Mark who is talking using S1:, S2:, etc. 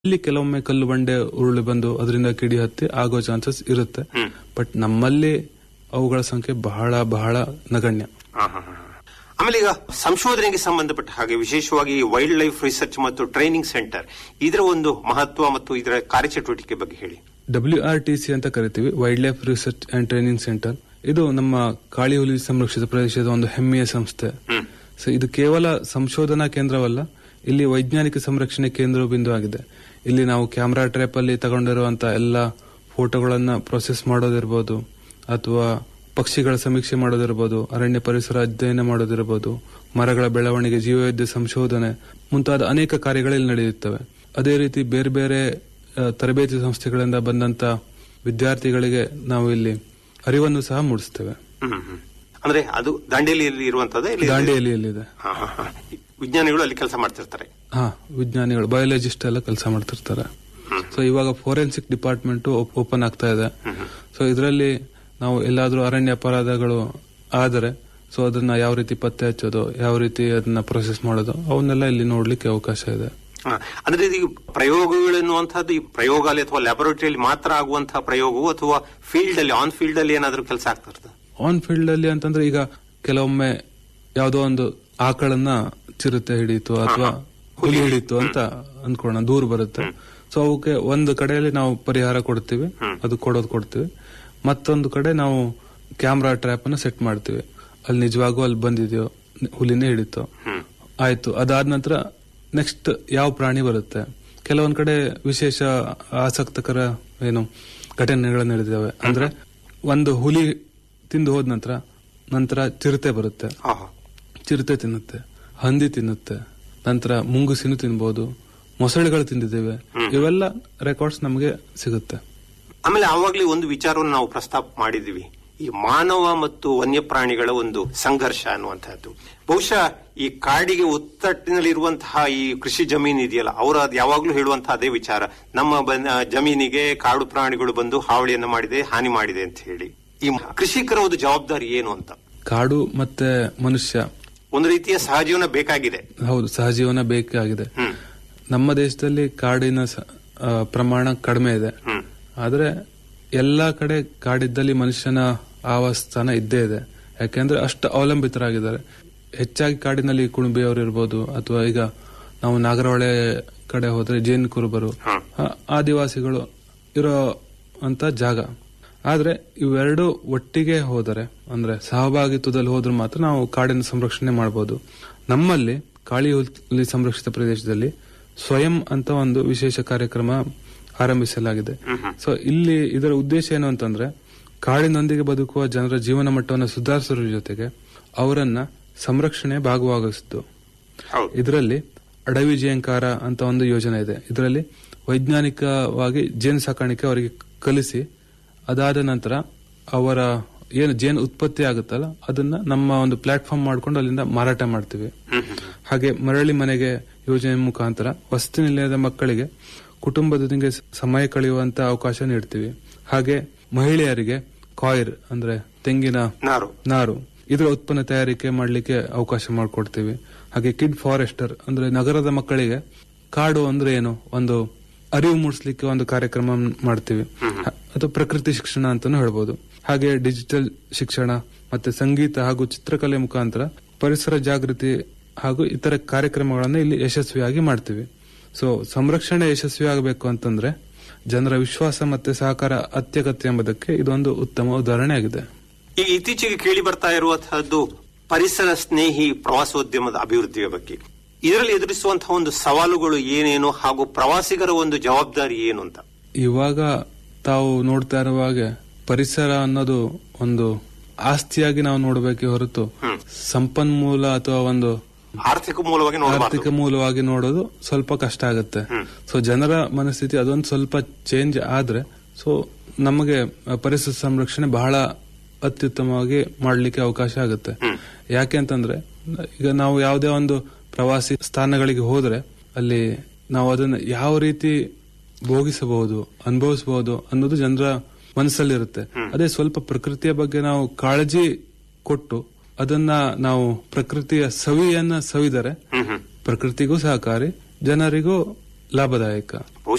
S1: ಇಲ್ಲಿ ಕೆಲವೊಮ್ಮೆ ಕಲ್ಲು ಬಂಡೆ ಉರುಳಿ ಬಂದು ಅದರಿಂದ ಕಿಡಿ ಹತ್ತಿ ಆಗೋ ಚಾನ್ಸಸ್ ಇರುತ್ತೆ ಬಟ್ ನಮ್ಮಲ್ಲಿ ಅವುಗಳ ಸಂಖ್ಯೆ ಬಹಳ ಬಹಳ ನಗಣ್ಯ
S2: ಹಾ, ಹಾ, ಹಾ. ಆಮೇಲೆ ಈಗ ಸಂಶೋಧನೆಗೆ ಸಂಬಂಧಪಟ್ಟ ಹಾಗೆ ವಿಶೇಷವಾಗಿ ವೈಲ್ಡ್ ಲೈಫ್ ರಿಸರ್ಚ್ ಮತ್ತು ಟ್ರೈನಿಂಗ್ ಸೆಂಟರ್ ಇದರ ಒಂದು ಮಹತ್ವ ಮತ್ತು ಇದರ ಕಾರ್ಯಚಟುವಟಿಕೆ ಬಗ್ಗೆ ಹೇಳಿ
S1: ಡಬ್ಲ್ಯೂ ಆರ್ ಟಿ ಸಿ ಅಂತ ಕರಿತೀವಿ wildlife research and training centre ಇದು ನಮ್ಮ ಕಾಳಿ ಹುಲಿ ಸಂರಕ್ಷಿತ ಪ್ರದೇಶದ ಒಂದು ಹೆಮ್ಮೆಯ ಸಂಸ್ಥೆ
S2: ಹ್ಮ್.
S1: ಸೊ ಇದು ಕೇವಲ ಸಂಶೋಧನಾ ಕೇಂದ್ರವಲ್ಲ ಇಲ್ಲಿ ವೈಜ್ಞಾನಿಕ ಸಂರಕ್ಷಣೆ ಕೇಂದ್ರ ಬಿಂದು ಆಗಿದೆ ಇಲ್ಲಿ ನಾವು ಕ್ಯಾಮ್ರಾ ಟ್ರ್ಯಾಪ್ ಅಲ್ಲಿ ತಗೊಂಡಿರುವಂತ ಎಲ್ಲ ಫೋಟೋಗಳನ್ನ ಪ್ರೊಸೆಸ್ ಮಾಡೋದಿರ್ಬೋದು ಅಥವಾ ಪಕ್ಷಿಗಳ ಸಮೀಕ್ಷೆ ಮಾಡೋದಿರ್ಬೋದು ಅರಣ್ಯ ಪರಿಸರ ಅಧ್ಯಯನ ಮಾಡೋದಿರ್ಬೋದು ಮರಗಳ ಬೆಳವಣಿಗೆ ಜೀವವೈದ್ಯ ಸಂಶೋಧನೆ ಮುಂತಾದ ಅನೇಕ ಕಾರ್ಯಗಳು ಇಲ್ಲಿ ನಡೆಯುತ್ತವೆ ಅದೇ ರೀತಿ ಬೇರೆ ಬೇರೆ ಆ, ತರಬೇತಿ ಸಂಸ್ಥೆಗಳಿಂದ ಬಂದಂತ ವಿದ್ಯಾರ್ಥಿಗಳಿಗೆ ನಾವು ಇಲ್ಲಿ ಅರಿವನ್ನು ಸಹ ಮೂಡಿಸ್ತೇವೆ
S2: ಹ್ಮ್, ಹ್ಮ್. ಅಂದ್ರೆ ಅದು ದಾಂಡೇಲಿಯಲ್ಲಿ ಇರುವಂತದ್ದು ಇಲ್ಲಿ
S1: ದಾಂಡೇಲಿಯಲ್ಲಿದೆ
S2: ಹಾ, ಹಾ, ಹಾ. ವಿಜ್ಞಾನಿಗಳು ಅಲ್ಲಿ ಕೆಲಸ ಮಾಡ್ತಿರ್ತಾರೆ
S1: ಹಾ ವಿಜ್ಞಾನಿಗಳು ಬಯಾಲಜಿಸ್ಟ್ ಎಲ್ಲ ಕೆಲಸ ಮಾಡ್ತಿರ್ತಾರೆ ಸೊ ಇವಾಗ ಫೋರೆನ್ಸಿಕ್ ಡಿಪಾರ್ಟ್ಮೆಂಟ್ ಓಪನ್ ಆಗ್ತಾ ಇದೆ ಸೊ ಇದರಲ್ಲಿ ನಾವು ಎಲ್ಲಾದ್ರೂ ಅರಣ್ಯ ಅಪರಾಧಗಳು ಆದರೆ ಸೊ ಅದನ್ನ ಯಾವ ರೀತಿ ಪತ್ತೆ ಹಚ್ಚೋದು ಯಾವ ರೀತಿ ಅದನ್ನ ಪ್ರೊಸೆಸ್ ಮಾಡೋದು ಅವನ್ನೆಲ್ಲ ಇಲ್ಲಿ ನೋಡ್ಲಿಕ್ಕೆ ಅವಕಾಶ ಇದೆ
S2: ಹಾ. ಅಂದ್ರೆ ಈ ಪ್ರಯೋಗಗಳು ಎನ್ನುವಂತಹದ್ದು ಈ ಪ್ರಯೋಗಾಲಯ ಅಥವಾ ಲ್ಯಾಬೊರೇಟರಿಯಲ್ಲಿ ಮಾತ್ರ ಆಗುವಂತಹ ಪ್ರಯೋಗವು ಅಥವಾ ಫೀಲ್ಡ್ ಅಲ್ಲಿ ಆನ್ ಫೀಲ್ಡ್ ಅಲ್ಲಿ ಏನಾದ್ರೂ ಕೆಲಸ ಆಗ್ತಾ ಇರ್ತದೆ
S1: ಆನ್ ಫೀಲ್ಡ್ ಅಲ್ಲಿ ಅಂತಂದ್ರೆ ಈಗ ಕೆಲವೊಮ್ಮೆ ಯಾವುದೋ ಒಂದು ಆಕಳನ್ನ ಚಿರತೆ ಹಿಡಿಯಿತು ಅಥವಾ ಹುಲಿ ಹಿಡಿಯಿತು ಅಂತ ಅನ್ಕೊಳ್ಳೋಣ ದೂರ ಬರುತ್ತೆ ಸೊ ಅವಕ್ಕೆ ಒಂದು ಕಡೆಯಲ್ಲಿ ನಾವು ಪರಿಹಾರ ಕೊಡ್ತೀವಿ ಅದು ಕೊಡೋದು ಕೊಡ್ತೀವಿ ಮತ್ತೊಂದು ಕಡೆ ನಾವು ಕ್ಯಾಮ್ರಾ ಟ್ರ್ಯಾಪ್ ಅನ್ನ ಸೆಟ್ ಮಾಡ್ತೀವಿ ಅಲ್ಲಿ ನಿಜವಾಗೂ ಅಲ್ಲಿ ಬಂದಿದೆಯೋ ಹುಲಿನೇ ಹಿಡಿತೋ ಆಯ್ತು ಅದಾದ ನಂತರ ನೆಕ್ಸ್ಟ್ ಯಾವ ಪ್ರಾಣಿ ಬರುತ್ತೆ ಕೆಲವೊಂದ್ ಕಡೆ ವಿಶೇಷ ಆಸಕ್ತಕರ ಏನು ಘಟನೆಗಳು ನಡೆದಿದ್ದಾವೆ ಅಂದ್ರೆ ಒಂದು ಹುಲಿ ತಿಂದು ಹೋದ ನಂತರ ನಂತರ ಚಿರತೆ ಬರುತ್ತೆ
S2: ಆಹಾ.
S1: ಚಿರತೆ ತಿನ್ನುತ್ತೆ ಹಂದಿ ತಿನ್ನುತ್ತೆ ನಂತರ ಮುಂಗುಸಿನೂ ತಿನ್ಬಹುದು ಮೊಸಳೆಗಳು ತಿಂದಿದ್ದೇವೆ ಇವೆಲ್ಲ ರೆಕಾರ್ಡ್ಸ್ ನಮಗೆ ಸಿಗುತ್ತೆ
S2: ಆಮೇಲೆ ಆವಾಗಲೇ ಒಂದು ವಿಚಾರವನ್ನು ನಾವು ಪ್ರಸ್ತಾಪ ಮಾಡಿದ್ವಿ ಈ ಮಾನವ ಮತ್ತು ವನ್ಯಪ್ರಾಣಿಗಳ ಒಂದು ಸಂಘರ್ಷ ಅನ್ನುವಂತಹದ್ದು ಬಹುಶಃ ಈ ಕಾಡಿಗೆ ಒತ್ತಟ್ಟಿನಲ್ಲಿರುವಂತಹ ಈ ಕೃಷಿ ಜಮೀನು ಇದೆಯಲ್ಲ ಅವರು ಅದು ಯಾವಾಗ್ಲೂ ಹೇಳುವಂತಹ ಅದೇ ವಿಚಾರ ನಮ್ಮ ಬನ್- ಜಮೀನಿಗೆ ಕಾಡು ಪ್ರಾಣಿಗಳು ಬಂದು ಹಾವಳಿಯನ್ನ ಮಾಡಿದೆ ಹಾನಿ ಮಾಡಿದೆ ಅಂತ ಹೇಳಿ ಈ ಕೃಷಿಕರ ಒಂದು ಜವಾಬ್ದಾರಿ ಏನು ಅಂತ
S1: ಕಾಡು ಮತ್ತೆ ಮನುಷ್ಯ
S2: ಒಂದು ರೀತಿಯ ಸಹಜೀವನ ಬೇಕಾಗಿದೆ
S1: ಹೌದು ಸಹಜೀವನ ಬೇಕಾಗಿದೆ
S2: ಹ್ಮ್
S1: ನಮ್ಮ ದೇಶದಲ್ಲಿ ಕಾಡಿನ ಸ- ಆ, ಪ್ರಮಾಣ ಕಡಿಮೆ ಇದೆ
S2: ಹ್ಮ್
S1: ಆದ್ರೆ ಎಲ್ಲಾ ಕಡೆ ಕಾಡಿದ್ದಲ್ಲಿ ಮನುಷ್ಯನ ಆವಾಸ್ಥಾನ ಇದ್ದೇ ಇದೆ ಯಾಕೆಂದ್ರೆ ಅಷ್ಟು ಅವಲಂಬಿತರಾಗಿದ್ದಾರೆ ಹೆಚ್ಚಾಗಿ ಕಾಡಿನಲ್ಲಿ ಕುಣಬಿಯವರು ಇರ್ಬೋದು ಅಥವಾ ಈಗ ನಾವು ನಾಗರಹೊಳೆ ಕಡೆ ಹೋದ್ರೆ ಜೇನು ಕುರುಬರು
S2: ಹಾ.
S1: ಆ, ಆದಿವಾಸಿಗಳು ಇರೋ ಅಂತ ಜಾಗ ಆದ್ರೆ ಇವೆರಡು ಒಟ್ಟಿಗೆ ಹೋದರೆ ಅಂದ್ರೆ ಸಹಭಾಗಿತ್ವದಲ್ಲಿ ಹೋದ್ರೆ ಮಾತ್ರ ನಾವು ಕಾಡಿನ ಸಂರಕ್ಷಣೆ ಮಾಡಬಹುದು ನಮ್ಮಲ್ಲಿ ಕಾಳಿ ಹುಲಿ ಸಂರಕ್ಷಿತ ಪ್ರದೇಶದಲ್ಲಿ ಸ್ವಯಂ ಅಂತ ಒಂದು ವಿಶೇಷ ಕಾರ್ಯಕ್ರಮ ಆರಂಭಿಸಲಾಗಿದೆ ಸೊ ಇಲ್ಲಿ ಇದರ ಉದ್ದೇಶ ಏನು ಅಂತಂದ್ರೆ ಕಾಡಿನೊಂದಿಗೆ ಬದುಕುವ ಜನರ ಜೀವನ ಮಟ್ಟವನ್ನು ಸುಧಾರಿಸುವ ಜೊತೆಗೆ ಅವರನ್ನ ಸಂರಕ್ಷಣೆ ಭಾಗವಾಗಿಸಿದ್ದು
S2: ಹೌದು
S1: ಇದರಲ್ಲಿ ಅಡವಿ ಜೇಂಕಾರ ಅಂತ ಒಂದು ಯೋಜನೆ ಇದೆ ಇದರಲ್ಲಿ ವೈಜ್ಞಾನಿಕವಾಗಿ ಜೇನು ಸಾಕಾಣಿಕೆ ಅವರಿಗೆ ಕಲಿಸಿ ಅದಾದ ನಂತರ ಅವರ ಏನು ಜೇನು ಉತ್ಪತ್ತಿ ಆಗುತ್ತಲ್ಲ ಅದನ್ನ ನಮ್ಮ ಒಂದು ಪ್ಲಾಟ್ಫಾರ್ಮ್ ಮಾಡ್ಕೊಂಡು ಅಲ್ಲಿಂದ ಮಾರಾಟ ಮಾಡ್ತೀವಿ ಹಾಗೆ ಮರಳಿ ಮನೆಗೆ ಯೋಜನೆ ಮುಖಾಂತರ ವಸತಿ ನಿಲಯದ ಮಕ್ಕಳಿಗೆ ಕುಟುಂಬದೊಂದಿಗೆ ಸಮಯ ಕಳೆಯುವಂತ ಅವಕಾಶ ನೀಡ್ತೀವಿ ಹಾಗೆ ಮಹಿಳೆಯರಿಗೆ ಕಾಯಿರ್ ಅಂದ್ರೆ ತೆಂಗಿನ
S2: ನಾರು
S1: ನಾರು ಇದರ ಉತ್ಪನ್ನ ತಯಾರಿಕೆ ಮಾಡಲಿಕ್ಕೆ ಅವಕಾಶ ಮಾಡಿಕೊಡ್ತೀವಿ ಹಾಗೆ ಕಿಡ್ ಫಾರೆಸ್ಟರ್ ಅಂದ್ರೆ ನಗರದ ಮಕ್ಕಳಿಗೆ ಕಾಡು ಅಂದ್ರೆ ಏನು ಒಂದು ಅರಿವು ಮೂಡಿಸ್ಲಿಕ್ಕೆ ಒಂದು ಕಾರ್ಯಕ್ರಮ ಮಾಡ್ತೀವಿ ಹ- ಅದು ಪ್ರಕೃತಿ ಶಿಕ್ಷಣ ಅಂತಾನು ಹೇಳ್ಬೋದು ಹಾಗೆ ಡಿಜಿಟಲ್ ಶಿಕ್ಷಣ ಮತ್ತೆ ಸಂಗೀತ ಹಾಗೂ ಚಿತ್ರಕಲೆ ಮುಖಾಂತರ ಪರಿಸರ ಜಾಗೃತಿ ಹಾಗೂ ಇತರ ಕಾರ್ಯಕ್ರಮಗಳನ್ನು ಇಲ್ಲಿ ಯಶಸ್ವಿಯಾಗಿ ಮಾಡ್ತೀವಿ ಸೊ ಸಂರಕ್ಷಣೆ ಯಶಸ್ವಿ ಆಗಬೇಕು ಅಂತಂದ್ರೆ ಜನರ ವಿಶ್ವಾಸ ಮತ್ತೆ ಸಹಕಾರ ಅತ್ಯಗತ್ಯ ಎಂಬುದಕ್ಕೆ ಇದೊಂದು ಉತ್ತಮ ಉದಾಹರಣೆ ಆಗಿದೆ
S2: ಈಗ ಇತ್ತೀಚೆಗೆ ಕೇಳಿ ಬರ್ತಾ ಇರುವಂತಹದ್ದು ಪರಿಸರ ಸ್ನೇಹಿ ಪ್ರವಾಸೋದ್ಯಮದ ಅಭಿವೃದ್ಧಿಯ ಬಗ್ಗೆ ಇದರಲ್ಲಿ ಎದುರಿಸುವಂತಹ ಒಂದು ಸವಾಲುಗಳು ಏನೇನು ಹಾಗೂ ಪ್ರವಾಸಿಗರ ಒಂದು ಜವಾಬ್ದಾರಿ ಏನು ಅಂತ
S1: ಇವಾಗ ತಾವು ನೋಡ್ತಾ ಇರುವಾಗ ಪರಿಸರ ಅನ್ನೋದು ಒಂದು ಆಸ್ತಿಯಾಗಿ ನಾವು ನೋಡಬೇಕೆ ಹೊರತು ಸಂಪನ್ಮೂಲ ಅಥವಾ ಒಂದು
S2: ಆರ್ಥಿಕ ಮೂಲವಾಗಿ ನೋಡಬಾರ್ದು
S1: ಆರ್ಥಿಕ ಮೂಲವಾಗಿ ನೋಡೋದು ಸ್ವಲ್ಪ ಕಷ್ಟ ಆಗುತ್ತೆ ಸೊ ಜನರ ಮನಸ್ಥಿತಿ ಅದೊಂದು ಸ್ವಲ್ಪ ಚೇಂಜ್ ಆದ್ರೆ ಸೊ ನಮಗೆ ಆ, ಪರಿಸರ ಸಂರಕ್ಷಣೆ ಬಹಳ ಅತ್ಯುತ್ತಮವಾಗಿ ಮಾಡ್ಲಿಕ್ಕೆ ಅವಕಾಶ ಆಗುತ್ತೆ ಯಾಕೆ ಅಂತಂದ್ರೆ ಈಗ ನಾವು ಯಾವುದೇ ಒಂದು ಪ್ರವಾಸಿ ಸ್ಥಾನಗಳಿಗೆ ಹೋದ್ರೆ ಅಲ್ಲಿ ನಾವು ಅದನ್ನ ಯಾವ ರೀತಿ ಭೋಗಿಸಬಹುದು ಅನುಭವಿಸಬಹುದು ಅನ್ನೋದು ಜನರ ಮನಸ್ಸಲ್ಲಿರುತ್ತೆ ಅದೇ ಸ್ವಲ್ಪ ಪ್ರಕೃತಿಯ ಬಗ್ಗೆ ನಾವು ಕಾಳಜಿ ಕೊಟ್ಟು ಅದನ್ನ ನಾವು ಪ್ರಕೃತಿಯ ಸವಿಯನ್ನ ಸವಿದರೆ ಪ್ರಕೃತಿಗೂ ಸಹಕಾರಿ ಜನರಿಗೂ ಲಾಭದಾಯಕ